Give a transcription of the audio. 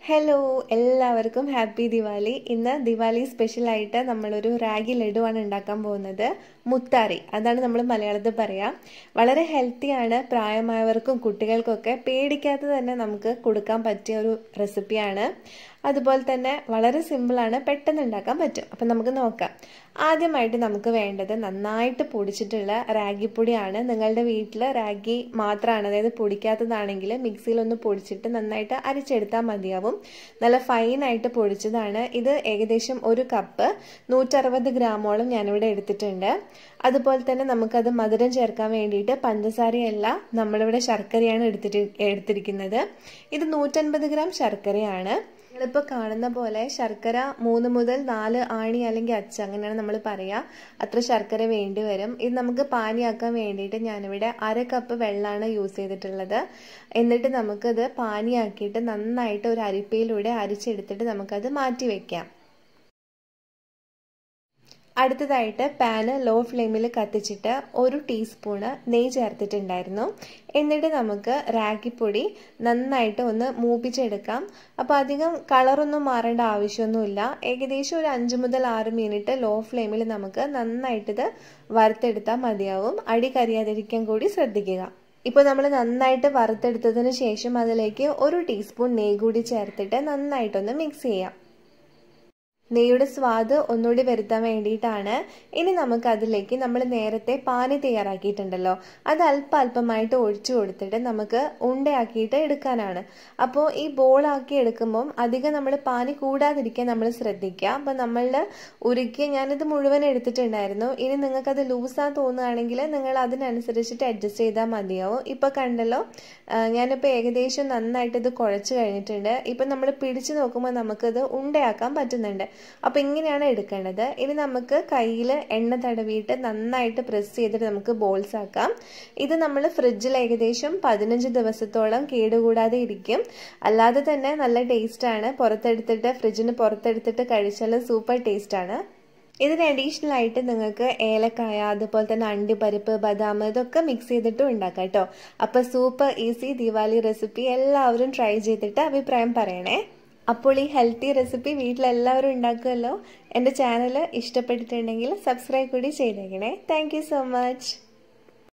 hello എല്ലാവർക്കും happy Diwali ഇന്ന് ദിവാലി സ്പെഷ്യലായിട്ട് നമ്മളൊരു റാഗി ലഡുവാണ് ഉണ്ടാക്കാൻ പോകുന്നത് മുത്താറി അതാണ് നമ്മൾ മലയാളത്തിൽ പറയാം വളരെ ഹെൽത്തിയാണ് പ്രായമായവർക്കും കുട്ടികൾക്കൊക്കെ പേടിക്കാതെ തന്നെ നമുക്ക് കൊടുക്കാൻ പറ്റിയ ഒരു റെസിപ്പിയാണ് അതുപോലെ തന്നെ വളരെ സിമ്പിളാണ് പെട്ടെന്ന് ഉണ്ടാക്കാൻ പറ്റും അപ്പം നമുക്ക് നോക്കാം ആദ്യമായിട്ട് നമുക്ക് വേണ്ടത് നന്നായിട്ട് പൊടിച്ചിട്ടുള്ള റാഗിപ്പൊടിയാണ് നിങ്ങളുടെ വീട്ടിൽ റാഗി മാത്രമാണ് അതായത് പൊടിക്കാത്തതാണെങ്കിൽ മിക്സിയിലൊന്ന് പൊടിച്ചിട്ട് നന്നായിട്ട് അരിച്ചെടുത്താൽ മതിയാവും നല്ല ഫൈനായിട്ട് പൊടിച്ചതാണ് ഇത് ഏകദേശം ഒരു കപ്പ് നൂറ്ററുപത് ഗ്രാമോളം ഞാനിവിടെ എടുത്തിട്ടുണ്ട് അതുപോലെ തന്നെ നമുക്കത് മധുരം ചേർക്കാൻ വേണ്ടിയിട്ട് പഞ്ചസാരയല്ല നമ്മളിവിടെ ശർക്കരയാണ് എടുത്തിട്ട് എടുത്തിരിക്കുന്നത് ഇത് നൂറ്റൻപത് ഗ്രാം ശർക്കരയാണ് നിങ്ങളിപ്പോൾ കാണുന്ന പോലെ ശർക്കര മൂന്ന് മുതൽ നാല് ആണി അല്ലെങ്കിൽ അച്ച് അങ്ങനെയാണ് നമ്മൾ പറയുക അത്ര ശർക്കര വേണ്ടി വരും ഇത് നമുക്ക് പാനിയാക്കാൻ വേണ്ടിയിട്ട് ഞാനിവിടെ അര കപ്പ് വെള്ളമാണ് യൂസ് ചെയ്തിട്ടുള്ളത് എന്നിട്ട് നമുക്കത് പാനിയാക്കിയിട്ട് നന്നായിട്ട് ഒരു അരിപ്പയിലൂടെ അരിച്ചെടുത്തിട്ട് നമുക്കത് മാറ്റി വെക്കാം അടുത്തതായിട്ട് പാന് ലോ ഫ്ലെയിമിൽ കത്തിച്ചിട്ട് ഒരു ടീസ്പൂണ് നെയ്യ് ചേർത്തിട്ടുണ്ടായിരുന്നു എന്നിട്ട് നമുക്ക് റാഗിപ്പൊടി നന്നായിട്ട് ഒന്ന് മൂപ്പിച്ചെടുക്കാം അപ്പോൾ അധികം കളറൊന്നും മാറേണ്ട ആവശ്യമൊന്നുമില്ല ഏകദേശം ഒരു അഞ്ച് മുതൽ ആറ് മിനിറ്റ് ലോ ഫ്ലെയിമിൽ നമുക്ക് നന്നായിട്ടിത് വറുത്തെടുത്താൽ മതിയാവും അടി കരിയാതിരിക്കാൻ കൂടി ശ്രദ്ധിക്കുക ഇപ്പോൾ നമ്മൾ നന്നായിട്ട് വറുത്തെടുത്തതിന് ശേഷം അതിലേക്ക് ഒരു ടീസ്പൂൺ നെയ്യ് കൂടി ചേർത്തിട്ട് നന്നായിട്ടൊന്ന് മിക്സ് ചെയ്യാം നെയ്യുടെ സ്വാദ് ഒന്നുകൂടി വരുത്താൻ വേണ്ടിയിട്ടാണ് ഇനി നമുക്ക് അതിലേക്ക് നമ്മൾ നേരത്തെ പാനി തയ്യാറാക്കിയിട്ടുണ്ടല്ലോ അത് അല്പം അല്പമായിട്ട് ഒഴിച്ചു കൊടുത്തിട്ട് നമുക്ക് ഉണ്ടയാക്കിയിട്ട് എടുക്കാനാണ് അപ്പോൾ ഈ ബോളാക്കി എടുക്കുമ്പം അധികം നമ്മൾ പാനി കൂടാതിരിക്കാൻ നമ്മൾ ശ്രദ്ധിക്കുക അപ്പം നമ്മളുടെ ഉരുക്കി ഞാനിത് മുഴുവൻ എടുത്തിട്ടുണ്ടായിരുന്നു ഇനി നിങ്ങൾക്കത് ലൂസാ തോന്നുകയാണെങ്കിൽ നിങ്ങൾ അതിനനുസരിച്ചിട്ട് അഡ്ജസ്റ്റ് ചെയ്താൽ മതിയാവും ഇപ്പോൾ കണ്ടല്ലോ ഞാനിപ്പോൾ ഏകദേശം നന്നായിട്ട് ഇത് കുഴച്ച് കഴിഞ്ഞിട്ടുണ്ട് ഇപ്പം നമ്മൾ പിടിച്ചു നോക്കുമ്പോൾ നമുക്കത് ഉണ്ടയാക്കാൻ പറ്റുന്നുണ്ട് അപ്പോൾ ഇങ്ങനെയാണ് എടുക്കേണ്ടത് ഇനി നമുക്ക് കയ്യിൽ എണ്ണ തടവിയിട്ട് നന്നായിട്ട് പ്രസ് ചെയ്തിട്ട് നമുക്ക് ബോൾസ് ആക്കാം ഇത് നമ്മൾ ഫ്രിഡ്ജിൽ ഏകദേശം പതിനഞ്ച് ദിവസത്തോളം കേടുകൂടാതെ ഇരിക്കും അല്ലാതെ തന്നെ നല്ല ടേസ്റ്റാണ് പുറത്തെടുത്തിട്ട് ഫ്രിഡ്ജിന് പുറത്തെടുത്തിട്ട് കഴിച്ചാൽ സൂപ്പർ ടേസ്റ്റാണ് ഇതിന് അഡീഷണൽ ആയിട്ട് നിങ്ങൾക്ക് ഏലക്കായ അതുപോലെ തന്നെ അണ്ടിപ്പരിപ്പ് ബദാം ഇതൊക്കെ മിക്സ് ചെയ്തിട്ടും ഉണ്ടാക്കാം കേട്ടോ അപ്പോൾ സൂപ്പർ ഈസി ദിവാലി റെസിപ്പി എല്ലാവരും ട്രൈ ചെയ്തിട്ട് അഭിപ്രായം പറയണേ അപ്പോൾ ഈ ഹെൽത്തി റെസിപ്പി വീട്ടിലെല്ലാവരും ഉണ്ടാക്കുമല്ലോ എൻ്റെ ചാനൽ ഇഷ്ടപ്പെട്ടിട്ടുണ്ടെങ്കിൽ സബ്സ്ക്രൈബ് കൂടി ചെയ്തേക്കണേ താങ്ക് സോ മച്ച്